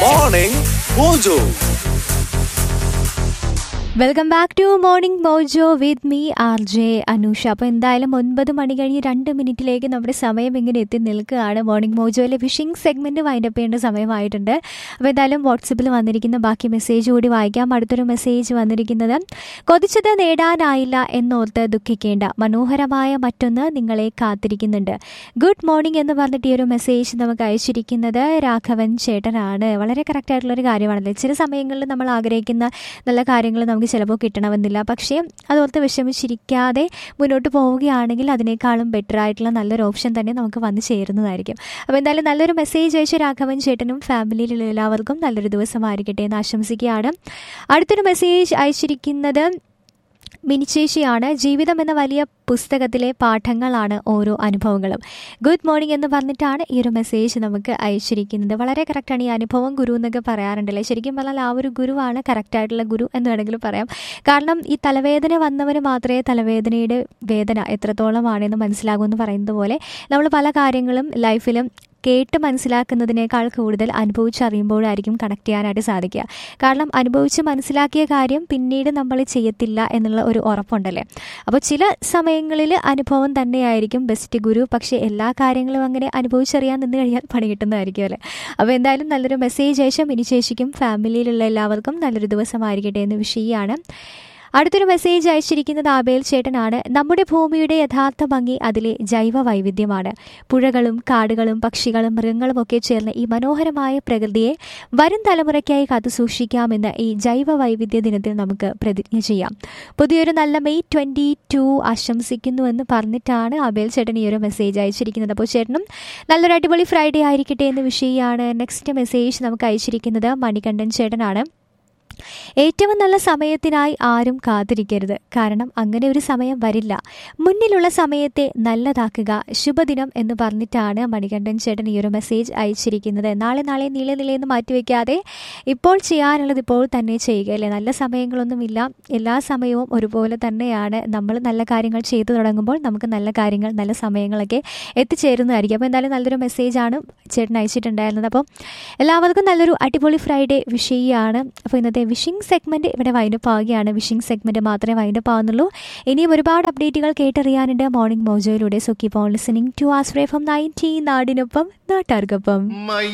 morning Mojo welcome back to morning Mojo with me R J Anusha അപ്പോൾ എന്തായാലും ഒൻപത് മണി കഴിഞ്ഞ് രണ്ട് മിനിറ്റിലേക്ക് നമ്മുടെ സമയം ഇങ്ങനെ എത്തി നിൽക്കുകയാണ് മോർണിംഗ് മോജോയിലെ വിഷിംഗ് സെഗ്മെൻറ്റ് വൈൻഡപ്പ് ചെയ്യേണ്ട സമയമായിട്ടുണ്ട് അപ്പോൾ എന്തായാലും വാട്സപ്പിൽ വന്നിരിക്കുന്ന ബാക്കി മെസ്സേജ് കൂടി വായിക്കാം അടുത്തൊരു മെസ്സേജ് വന്നിരിക്കുന്നത് കൊതിച്ചത് നേടാനായില്ല എന്നോർത്ത് ദുഃഖിക്കേണ്ട മനോഹരമായ മറ്റൊന്ന് നിങ്ങളെ കാത്തിരിക്കുന്നുണ്ട് ഗുഡ് മോർണിംഗ് എന്ന് പറഞ്ഞിട്ട് ഈ ഒരു മെസ്സേജ് നമുക്ക് അയച്ചിരിക്കുന്നത് രാഘവൻ ചേട്ടനാണ് വളരെ കറക്റ്റ് ആയിട്ടുള്ളൊരു കാര്യമാണല്ലേ ചില സമയങ്ങളിൽ നമ്മൾ ആഗ്രഹിക്കുന്ന നല്ല കാര്യങ്ങൾ നമുക്ക് ചിലപ്പോൾ കിട്ടണമെന്നില്ല പക്ഷേ അതോർത്ത് വിഷമിച്ചിരിക്കാതെ മുന്നോട്ട് പോവുകയാണെങ്കിൽ അതിനേക്കാളും ബെറ്റർ ആയിട്ടുള്ള നല്ലൊരു ഓപ്ഷൻ തന്നെ നമുക്ക് വന്നു ചേരുന്നതായിരിക്കും അപ്പോൾ എന്തായാലും നല്ലൊരു മെസ്സേജ് അയച്ച രാഘവൻ ചേട്ടനും ഫാമിലിയിലുള്ള എല്ലാവർക്കും നല്ലൊരു ദിവസമായിരിക്കട്ടെ എന്ന് ആശംസിക്കുകയാണ് അടുത്തൊരു മെസ്സേജ് അയച്ചിരിക്കുന്നത് മിനിച്ചേച്ചിയാണ് ജീവിതം എന്ന വലിയ പുസ്തകത്തിലെ പാഠങ്ങളാണ് ഓരോ അനുഭവങ്ങളും ഗുഡ് മോർണിംഗ് എന്ന് പറഞ്ഞിട്ടാണ് ഈ ഒരു മെസ്സേജ് നമുക്ക് അയച്ചിരിക്കുന്നത് വളരെ കറക്റ്റാണ് ഈ അനുഭവം ഗുരു എന്നൊക്കെ പറയാറുണ്ടല്ലേ ശരിക്കും പറഞ്ഞാൽ ആ ഒരു ഗുരുവാണ് കറക്റ്റായിട്ടുള്ള ഗുരു എന്ന് വേണമെങ്കിൽ പറയാം കാരണം ഈ തലവേദന വന്നവന് മാത്രമേ തലവേദനയുടെ വേദന എത്രത്തോളമാണെന്ന് മനസ്സിലാകുമെന്ന് പറയുന്നത് പോലെ നമ്മൾ പല കാര്യങ്ങളും ലൈഫിലും കേട്ട് മനസ്സിലാക്കുന്നതിനേക്കാൾ കൂടുതൽ അനുഭവിച്ചറിയുമ്പോഴായിരിക്കും കണക്ട് ചെയ്യാനായിട്ട് സാധിക്കുക കാരണം അനുഭവിച്ച് മനസ്സിലാക്കിയ കാര്യം പിന്നീട് നമ്മൾ ചെയ്യത്തില്ല എന്നുള്ള ഒരു ഉറപ്പുണ്ടല്ലേ അപ്പോൾ ചില സമയങ്ങളിൽ അനുഭവം തന്നെയായിരിക്കും ബെസ്റ്റ് ഗുരു പക്ഷേ എല്ലാ കാര്യങ്ങളും അങ്ങനെ അനുഭവിച്ചറിയാൻ നിന്ന് കഴിഞ്ഞാൽ പണി കിട്ടുന്നതായിരിക്കും അല്ലേ അപ്പോൾ എന്തായാലും നല്ലൊരു മെസ്സേജ് അയച്ച മിനി ചേച്ചിക്കും ഫാമിലിയിലുള്ള എല്ലാവർക്കും നല്ലൊരു ദിവസമായിരിക്കട്ടെ എന്ന് വിഷയമാണ് അടുത്തൊരു മെസ്സേജ് അയച്ചിരിക്കുന്നത് ആബേൽ ചേട്ടനാണ് നമ്മുടെ ഭൂമിയുടെ യഥാർത്ഥ ഭംഗി അതിലെ ജൈവ വൈവിധ്യമാണ് പുഴകളും കാടുകളും പക്ഷികളും മൃഗങ്ങളും ഒക്കെ ചേർന്ന് ഈ മനോഹരമായ പ്രകൃതിയെ വരും തലമുറയ്ക്കായി കാത്തുസൂക്ഷിക്കാമെന്ന് ഈ ജൈവ വൈവിധ്യ ദിനത്തിൽ നമുക്ക് പ്രതിജ്ഞ ചെയ്യാം പുതിയൊരു നല്ല മെയ് ട്വൻറ്റി ടു ആശംസിക്കുന്നു എന്ന് പറഞ്ഞിട്ടാണ് ആബേൽ ചേട്ടൻ ഈ ഒരു മെസ്സേജ് അയച്ചിരിക്കുന്നത് അപ്പോൾ ചേട്ടനും നല്ലൊരു അടിപൊളി ഫ്രൈഡേ ആയിരിക്കട്ടെ എന്ന് വിഷയമാണ് നെക്സ്റ്റ് മെസ്സേജ് നമുക്ക് അയച്ചിരിക്കുന്നത് മണികണ്ഠൻ ചേട്ടനാണ് ഏറ്റവും നല്ല സമയത്തിനായി ആരും കാത്തിരിക്കരുത് കാരണം അങ്ങനെ ഒരു സമയം വരില്ല മുന്നിലുള്ള സമയത്തെ നല്ലതാക്കുക ശുഭദിനം എന്ന് പറഞ്ഞിട്ടാണ് മണികണ്ഠൻ ചേട്ടൻ ഈ ഒരു മെസ്സേജ് അയച്ചിരിക്കുന്നത് നാളെ നാളെ നീളെ നിലയെന്ന് മാറ്റിവെക്കാതെ ഇപ്പോൾ ചെയ്യാനുള്ളത് ഇപ്പോൾ തന്നെ ചെയ്യുക അല്ലേ നല്ല സമയങ്ങളൊന്നുമില്ല എല്ലാ സമയവും ഒരുപോലെ തന്നെയാണ് നമ്മൾ നല്ല കാര്യങ്ങൾ ചെയ്തു തുടങ്ങുമ്പോൾ നമുക്ക് നല്ല കാര്യങ്ങൾ നല്ല സമയങ്ങളൊക്കെ എത്തിച്ചേരുന്നതായിരിക്കും അപ്പോൾ എന്തായാലും നല്ലൊരു മെസ്സേജാണ് ചേട്ടൻ അയച്ചിട്ടുണ്ടായിരുന്നത് അപ്പോൾ എല്ലാവർക്കും നല്ലൊരു അടിപൊളി ഫ്രൈഡേ വിഷയമാണ് അപ്പോൾ ഇന്നത്തെ വിഷിംഗ് സെഗ്മെൻറ്റ് ഇവിടെ വൈൻഡപ്പ് ആവുകയാണ് വിഷിംഗ് സെഗ്മെൻറ്റ് മാത്രമേ വൈൻഡപ്പ് ആവുന്നുള്ളൂ ഇനിയും ഒരുപാട് അപ്ഡേറ്റുകൾ കേട്ടറിയാനുണ്ട് മോർണിംഗ് മോജോയിലൂടെ so keep on listening to ആസ്ഫ്രേ ഫ്രം നയൻറ്റി നാടിനൊപ്പം നാട്ടാർക്കൊപ്പം